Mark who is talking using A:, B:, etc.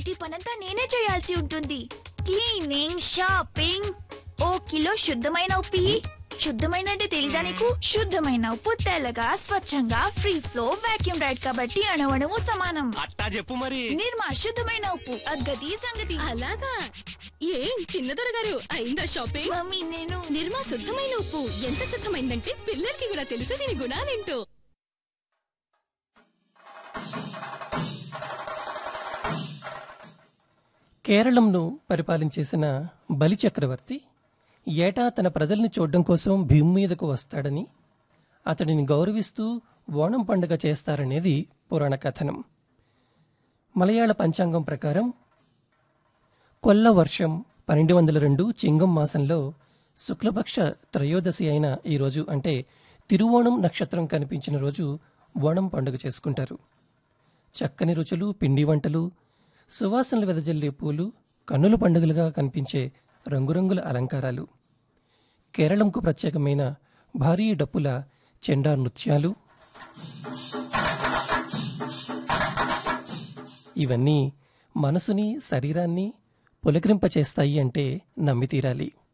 A: ఇంటి పనంతా నేనే చేయాల్సి ఉంటుంది క్లీనింగ్ షాపింగ్ ఓ కిలో శుద్ధమైన ఉప్పి శుద్ధమైన అంటే తెలీదా నీకు శుద్ధమైన ఉప్పు తెల్లగా స్వచ్ఛంగా ఫ్రీ ఫ్లో వాక్యూమ్ రైడ్ కాబట్టి అణవణము సమానం
B: అట్టా చెప్పు మరి
A: నిర్మా శుద్ధమైన ఉప్పు అగ్గది సంగతి
C: అలాగా ఏం చిన్నదొర గారు అయిందా షాపింగ్
A: మమ్మీ నేను
C: నిర్మా శుద్ధమైన ఉప్పు ఎంత శుద్ధమైందంటే పిల్లలకి కూడా తెలుసు దీని గుణాలేంటో
D: కేరళంను పరిపాలించేసిన బలి చక్రవర్తి ఏటా తన ప్రజల్ని చూడడం కోసం భీము మీదకు వస్తాడని అతడిని గౌరవిస్తూ ఓణం పండుగ చేస్తారనేది పురాణ కథనం మలయాళ పంచాంగం ప్రకారం కొల్ల వర్షం పన్నెండు వందల రెండు చింగం మాసంలో శుక్లపక్ష త్రయోదశి అయిన ఈ రోజు అంటే తిరువోణం నక్షత్రం కనిపించిన రోజు ఓణం పండుగ చేసుకుంటారు చక్కని రుచులు పిండి వంటలు సువాసనలు వెదజల్లే పూలు కన్నుల పండుగలుగా కనిపించే రంగురంగుల అలంకారాలు కేరళంకు ప్రత్యేకమైన భారీ డప్పుల చెండా నృత్యాలు ఇవన్నీ మనసుని శరీరాన్ని పులకరింపచేస్తాయి అంటే నమ్మి తీరాలి